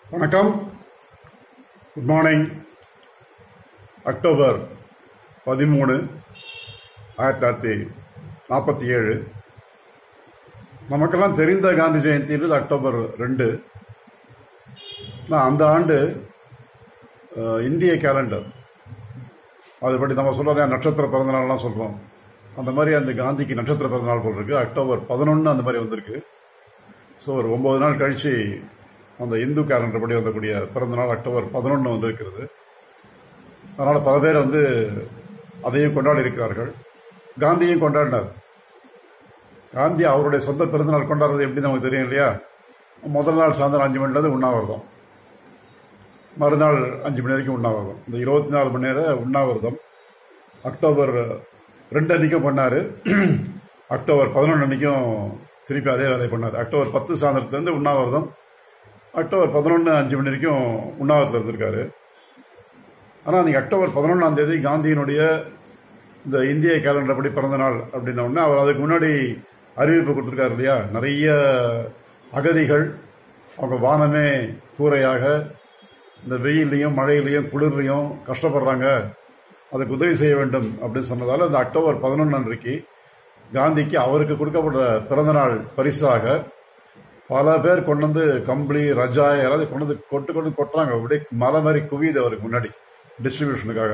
வணக்கம் good morning October பதிமூணு ஆயிரத்தி தொள்ளாயிரத்தி நாற்பத்தி ஏழு நமக்கெல்லாம் தெரிந்த காந்தி ஜெயந்தின்றது அக்டோபர் ரெண்டு நான் அந்த ஆண்டு அஹ், இந்திய கேலண்டர் அதுபடி நம்ம சொல்கிறோம் நட்சத்திர பிறந்தநாள்லாம் சொல்கிறோம் அந்த மாதிரி அந்த காந்திக்கு நட்சத்திர பிறந்தநாள் போல் இருக்கு அக்டோபர் பதினொன்று அந்த மாதிரி வந்திருக்கு ஸோ ஒரு ஒன்பது நாள் கழிச்சு அந்த இந்து கேலண்டர் படி வந்தக்கூடிய பிறந்த நாள் அக்டோபர் பதினொன்று வந்து இருக்கிறது அதனால் பல பேர் வந்து அதையும் கொண்டாடி இருக்கிறார்கள் காந்தியும் கொண்டாடினார் காந்தி அவருடைய சொந்த பிறந்தநாள் கொண்டாடுறது எப்படி நமக்கு தெரியும் இல்லையா முதல் நாள் சாயந்தரம் அஞ்சு மணிலேருந்து உண்ணாவிரதம் மறுநாள் அஞ்சு மணி வரைக்கும் உண்ணாவிரதம் இந்த இருபத்தி நாலு மணி நேரம் உண்ணாவிரதம் அக்டோபர் ரெண்டு அன்னைக்கும் பண்ணாரு அக்டோபர் பதினொன்று அன்னைக்கும் திருப்பி அதே வேலையை பண்ணார் அக்டோபர் பத்து சாயந்தரத்துலேருந்து உண்ணாவிரதம் அக்டோபர் பதினொன்று அஞ்சு மணி வரைக்கும் உண்ணாவிரதத்தில் இருந்திருக்காரு ஆனால் அன்றைக்கி அக்டோபர் பதினொன்றாம் தேதி காந்தியினுடைய இந்த இந்திய கேலண்டர் படி பிறந்த நாள் அப்படின்ன உடனே அவர் அதுக்கு முன்னாடி அறிவிப்பு கொடுத்துருக்காரு இல்லையா நிறைய அகதிகள் அவங்க வானமே கூரையாக இந்த வெயிலையும் மழையிலையும் குளிர்லையும் கஷ்டப்படுறாங்க அதுக்கு உதவி செய்ய வேண்டும் அப்படின்னு சொன்னதால இந்த அக்டோபர் பதினொன்று அன்றைக்கு காந்திக்கு அவருக்கு கொடுக்கப்பட்ட பிறந்தநாள் பரிசாக பல பேர் கொண்டு வந்து கம்பளி ரஜாய் எல்லாத்தையும் கொண்டு வந்து கொட்டு கொண்டு கொட்டுறாங்க அப்படியே மலை மாதிரி குவியுது அவருக்கு முன்னாடி டிஸ்ட்ரிபியூஷனுக்காக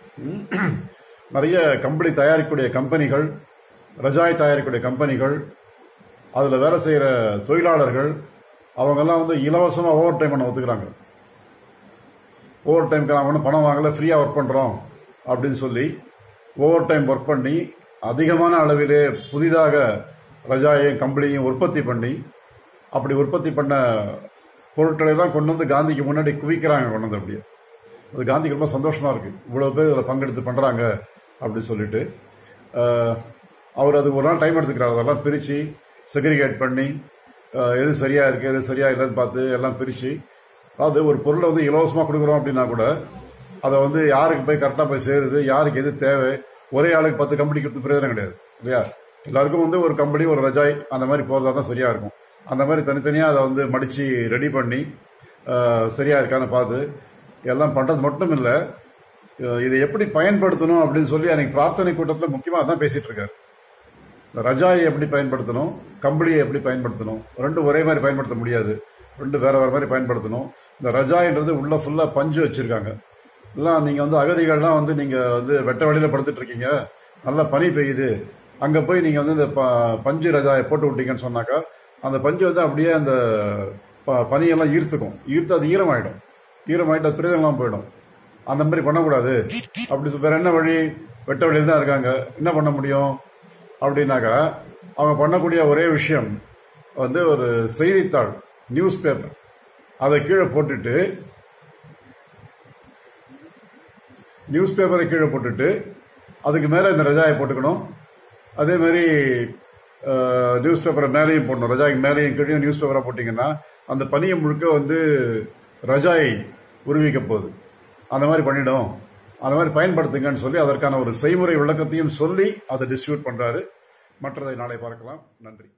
நிறைய கம்பளி தயாரிக்கக்கூடிய கம்பெனிகள் ரஜாய் தயாரிக்கக்கூடிய கம்பெனிகள் அதில் வேலை செய்கிற தொழிலாளர்கள் அவங்கெல்லாம் வந்து இலவசமாக ஓவர் டைம் பண்ண ஒத்துக்கிறாங்க ஓவர் டைம்க்கு நாங்கள் ஒன்றும் பணம் வாங்கல ஃப்ரீயாக ஒர்க் பண்ணுறோம் அப்படின்னு சொல்லி ஓவர் டைம் ஒர்க் பண்ணி அதிகமான அளவிலே புதிதாக ரஜாயையும் கம்பளியும் உற்பத்தி பண்ணி அப்படி உற்பத்தி பண்ண பொருட்களை தான் கொண்டு வந்து காந்திக்கு முன்னாடி குவிக்கிறாங்க கொண்டு வந்து அப்படியே அது காந்திக்கு ரொம்ப சந்தோஷமா இருக்கு இவ்வளவு பேர் இதில் பங்கெடுத்து பண்றாங்க அப்படின்னு சொல்லிட்டு அஹ், அவர் அது ஒரு நாள் டைம் எடுத்துக்கிறார் அதெல்லாம் பிரிச்சு செக்ரிகேட் பண்ணி அஹ், எது சரியா இருக்கு எது சரியா இல்லைன்னு பார்த்து எல்லாம் பிரிச்சு அதாவது ஒரு பொருளை வந்து இலவசமா கொடுக்குறோம் அப்படின்னா கூட அதை வந்து யாருக்கு போய் கரெக்டாக போய் சேருது யாருக்கு எது தேவை ஒரே ஆளுக்கு பத்து கம்பெனி கொடுத்து பிரயோஜனம் கிடையாது இல்லையா எல்லாருக்கும் வந்து ஒரு கம்பெனி ஒரு ரஜாய் அந்த மாதிரி போகிறதா தான் சரியா இருக்கும் அந்த மாதிரி தனித்தனியாக அதை வந்து மடித்து ரெடி பண்ணி அஹ், சரியா இருக்கான்னு பார்த்து எல்லாம் பண்ணுறது மட்டும் இல்லை இதை எப்படி பயன்படுத்தணும் அப்படின்னு சொல்லி அன்னைக்கு பிரார்த்தனை கூட்டத்தில் முக்கியமாக அதான் பேசிட்டு இருக்காரு இந்த ரஜாயை எப்படி பயன்படுத்தணும் கம்பளியை எப்படி பயன்படுத்தணும் ரெண்டும் ஒரே மாதிரி பயன்படுத்த முடியாது ரெண்டு வேற வேற மாதிரி பயன்படுத்தணும் இந்த ரஜாயின்றது உள்ள ஃபுல்லாக பஞ்சு வச்சிருக்காங்க எல்லாம் நீங்கள் வந்து அகதிகள்லாம் வந்து நீங்கள் வந்து வெட்ட வழியில் படுத்துட்டு இருக்கீங்க நல்லா பனி பெய்யுது அங்கே போய் நீங்கள் வந்து இந்த ப- பஞ்சு ரஜாயை போட்டு விட்டீங்கன்னு சொன்னாக்கா அந்த பஞ்சு வந்து அப்படியே அந்த ப- பனியெல்லாம் ஈர்த்துக்கும் ஈர்த்து அது ஈரமாயிடும் ஈரமாயிட்டு அது பிரயோஜனம் போயிடும் அந்த மாதிரி பண்ணக்கூடாது அப்படி சொ- வேற என்ன வழி வெட்ட வழியில் தான் இருக்காங்க என்ன பண்ண முடியும் அப்படின்னாக்கா அவங்க பண்ணக்கூடிய ஒரே விஷயம் வந்து ஒரு செய்தித்தாள் நியூஸ் பேப்பர் அதை கீழே போட்டுட்டு நியூஸ் பேப்பரை கீழே போட்டுட்டு அதுக்கு மேலே இந்த ரஜாயை போட்டுக்கணும் அதே மாதிரி நியூஸ் பேப்பரை மேலேயும் போடணும் ரஜாய்க்கு மேலேயும் கீழே நியூஸ் பேப்பரை போட்டிங்கன்னா அந்த பனியை முழுக்க வந்து ரஜாய் உருவிக்க போகுது அந்த மாதிரி பண்ணிடும் அந்த மாதிரி பயன்படுத்துங்கன்னு சொல்லி அதற்கான ஒரு செய்முறை விளக்கத்தையும் சொல்லி அதை டிஸ்ட்ரிபியூட் பண்றாரு மற்றதை நாளை பார்க்கலாம் நன்றி